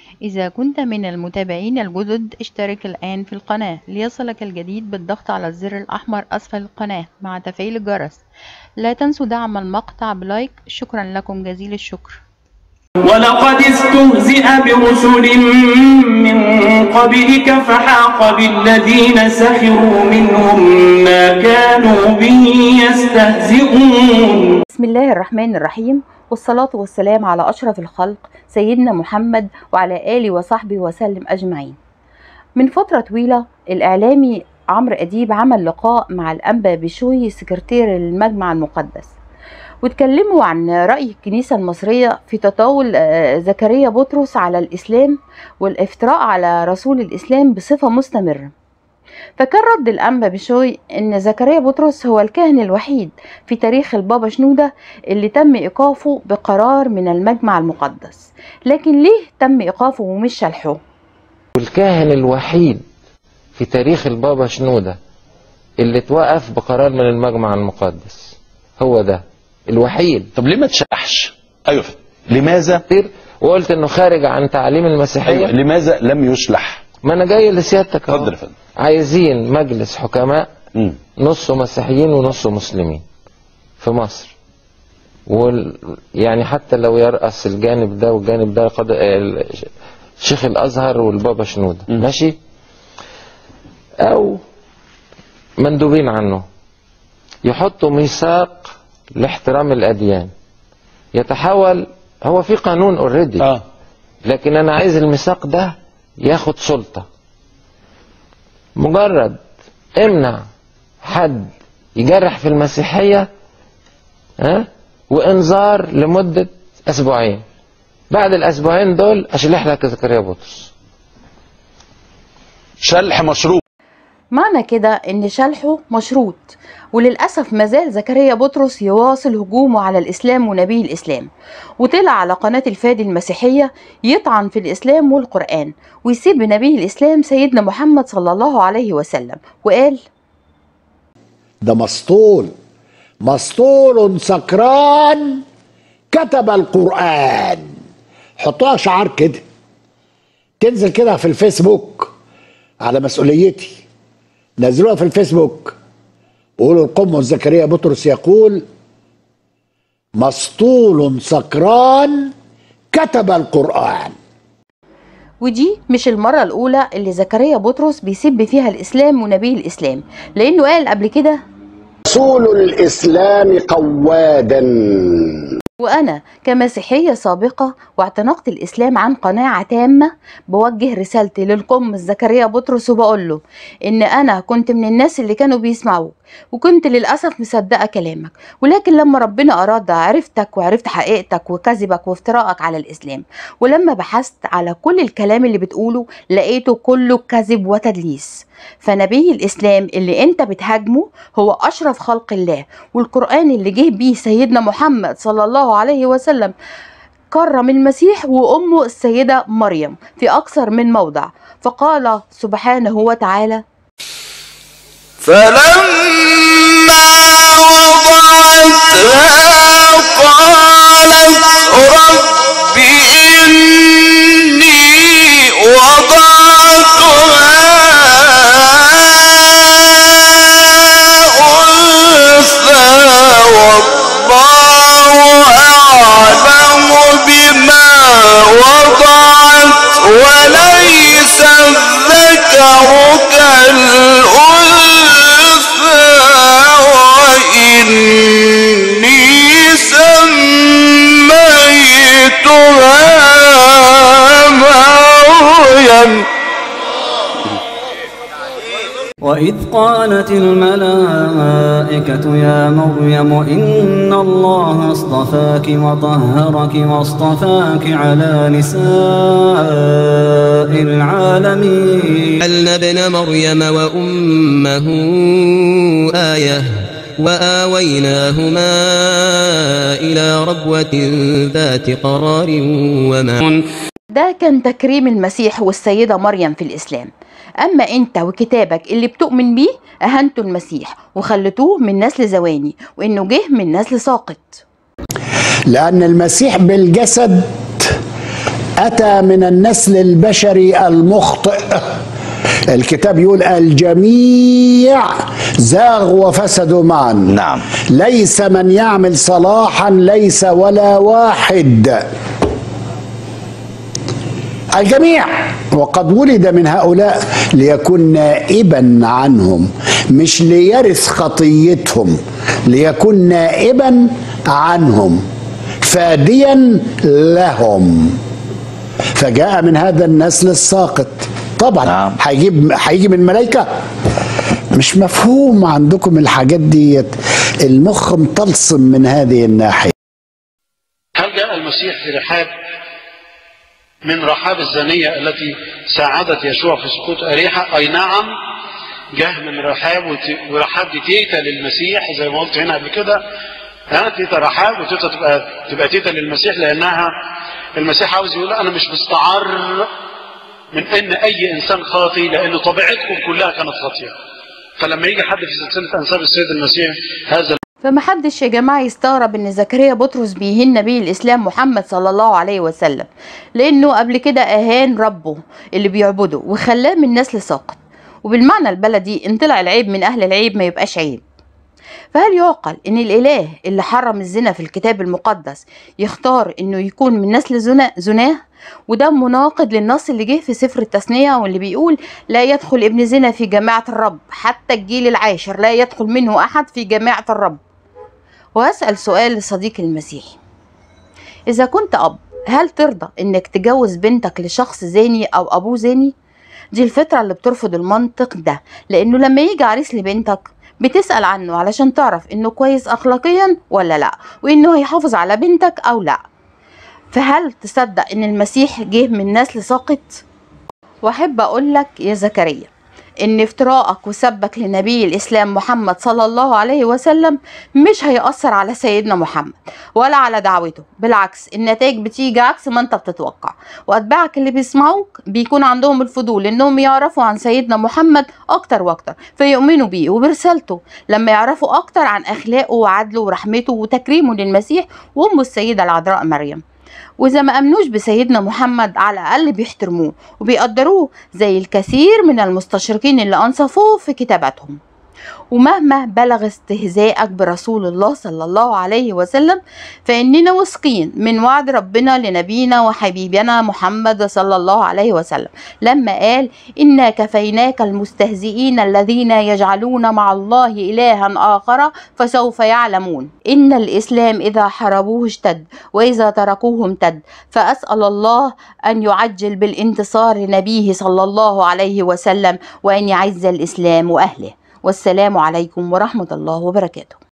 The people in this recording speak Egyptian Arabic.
إذا كنت من المتابعين الجدد اشترك الآن في القناة ليصلك الجديد بالضغط على الزر الأحمر أسفل القناة مع تفعيل الجرس لا تنسوا دعم المقطع بلايك شكرا لكم جزيل الشكر ولقد استهزئ برسل من قبلك فحاق بالذين سخروا منهم ما كانوا به يستهزئون بسم الله الرحمن الرحيم والصلاة والسلام على أشرف الخلق سيدنا محمد وعلى آله وصحبه وسلم أجمعين من فترة طويلة الإعلامي عمرو أديب عمل لقاء مع الأنبا بشوي سكرتير المجمع المقدس واتكلموا عن رأي الكنيسة المصرية في تطاول آه، زكريا بطرس على الإسلام والافتراء على رسول الإسلام بصفة مستمرة فكان رد الأنبا بشوي إن زكريا بطرس هو الكاهن الوحيد في تاريخ البابا شنودة اللي تم إيقافه بقرار من المجمع المقدس لكن ليه تم إيقافه ومش شلحه؟ والكاهن الوحيد في تاريخ البابا شنودة اللي اتوقف بقرار من المجمع المقدس هو ده الوحيد طب ليه ما تشرحش ايوه فندم. لماذا كتير وقلت انه خارج عن تعليم المسيحية ايوه لماذا لم يشلح ما انا جاي لسيادتك أهو. اتفضل يا فندم عايزين مجلس حكماء مم. نصه مسيحيين ونصه مسلمين في مصر وال... يعني حتى لو يرأس الجانب ده والجانب ده قد... ال- شيخ الازهر والبابا شنودة مم. ماشي او مندوبين عنه يحطوا ميثاق لاحترام الاديان يتحول هو في قانون اوريدي اه لكن انا عايز الميثاق ده ياخد سلطة مجرد امنع حد يجرح في المسيحية ها وانذار لمدة اسبوعين بعد الاسبوعين دول اشلح لك زكريا بطرس شلح مشروع معنى كده ان شلحه مشروط وللاسف مازال زكريا بطرس يواصل هجومه على الاسلام ونبي الاسلام وطلع على قناه الفادي المسيحيه يطعن في الاسلام والقران ويسيب نبي الاسلام سيدنا محمد صلى الله عليه وسلم وقال ده مسطول مسطول سكران كتب القرآن حطوها شعار كده تنزل كده في الفيسبوك على مسؤوليتي نزلوها في الفيسبوك وقولوا القمة زكريا بطرس يقول مسطول سكران كتب القرآن ودي مش المرة الأولى اللي زكريا بطرس بيسب فيها الإسلام ونبي الإسلام لأنه قال قبل كده رسول الإسلام قوادا وأنا كمسيحية سابقة واعتنقت الإسلام عن قناعة تامة بوجه رسالتي للقم زكريا بطرس وبقول له إن أنا كنت من الناس اللي كانوا بيسمعوك وكنت للأسف مصدقة كلامك ولكن لما ربنا أراد عرفتك وعرفت حقيقتك وكذبك وافتراءك على الإسلام ولما بحثت على كل الكلام اللي بتقوله لقيته كله كذب وتدليس فنبي الإسلام اللي أنت بتهاجمه هو أشرف خلق الله والقرآن اللي جه بيه سيدنا محمد صلى الله عليه وسلم كرم المسيح وأمه السيدة مريم في أكثر من موضع فقال سبحانه وتعالى فلما وضعتها قالت رب إني وضعتها أنثى والله أعلم بما وضعت وليس الذكر كالأنثى وإني سميتها مريم وإذ قالت الملائكة يا مريم إن الله اصطفاك وطهرك واصطفاك على نساء العالمين جعلنا ابن مريم وأمه آية وآويناهما إلى ربوة ذات قرار ومعون ده كان تكريم المسيح والسيدة مريم في الإسلام أما أنت وكتابك اللي بتؤمن بيه أهنتوا المسيح وخلتوه من نسل زواني وإنه جه من نسل ساقط لأن المسيح بالجسد أتى من النسل البشري المخطئ الكتاب يقول الجميع زاغوا وفسدوا معا نعم. ليس من يعمل صلاحا ليس ولا واحد الجميع وقد ولد من هؤلاء ليكون نائبا عنهم مش ليرث خطيتهم ليكون نائبا عنهم فاديا لهم فجاء من هذا النسل الساقط طبعا نعم. هيجيب هيجي من ملائكه مش مفهوم عندكم الحاجات ديت المخ مطلسم من هذه الناحيه هل جاء المسيح في رحاب من رحاب الزانية التي ساعدت يشوع في سقوط أريحة أي نعم جه من رحاب وت- ورحاب دي تيتا للمسيح زي ما قلت هنا قبل كده ها تيتا رحاب وتيتا تبقى تبقى تيتا للمسيح لأنها المسيح عاوز يقول أنا مش مستعر من أن أي إنسان خاطي لأن طبيعتكم كلها كانت خاطئة فلما يجي حد في سلسلة أنساب السيد المسيح هذا فمحدش يا جماعة يستغرب ان زكريا بطرس بيهين نبي الاسلام محمد صلى الله عليه وسلم لانه قبل كده اهان ربه اللي بيعبده وخلاه من نسل ساقط وبالمعنى البلدي ان طلع العيب من اهل العيب ما يبقاش عيب فهل يعقل ان الاله اللي حرم الزنا في الكتاب المقدس يختار انه يكون من نسل زنا زناه وده مناقض للنص اللي جه في سفر التثنية واللي بيقول لا يدخل ابن زنا في جماعة الرب حتى الجيل العاشر لا يدخل منه أحد في جماعة الرب وأسأل سؤال لصديقي المسيحي إذا كنت أب هل ترضى إنك تجوز بنتك لشخص زاني أو أبوه زاني؟ دي الفطرة اللي بترفض المنطق ده لأنه لما يجي عريس لبنتك بتسأل عنه علشان تعرف إنه كويس أخلاقيا ولا لأ وإنه هيحافظ على بنتك أو لأ فهل تصدق إن المسيح جه من نسل ساقط؟ وأحب أقول لك يا زكريا إن افتراءك وسبك لنبي الإسلام محمد صلى الله عليه وسلم مش هيأثر على سيدنا محمد ولا على دعوته بالعكس النتائج بتيجي عكس ما انت بتتوقع وأتباعك اللي بيسمعوك بيكون عندهم الفضول إنهم يعرفوا عن سيدنا محمد أكتر وأكتر فيؤمنوا بيه وبرسالته لما يعرفوا أكتر عن أخلاقه وعدله ورحمته وتكريمه للمسيح وأمه السيدة العذراء مريم وإذا ما أمنوش بسيدنا محمد على الأقل بيحترموه وبيقدروه زي الكثير من المستشرقين اللي أنصفوه في كتاباتهم ومهما بلغ استهزائك برسول الله صلى الله عليه وسلم فإننا واثقين من وعد ربنا لنبينا وحبيبنا محمد صلى الله عليه وسلم لما قال إنا كفيناك المستهزئين الذين يجعلون مع الله إلها آخر فسوف يعلمون إن الإسلام إذا حاربوه اشتد وإذا تركوه امتد فأسأل الله أن يعجل بالانتصار لنبيه صلى الله عليه وسلم وأن يعز الإسلام وأهله والسلام عليكم ورحمة الله وبركاته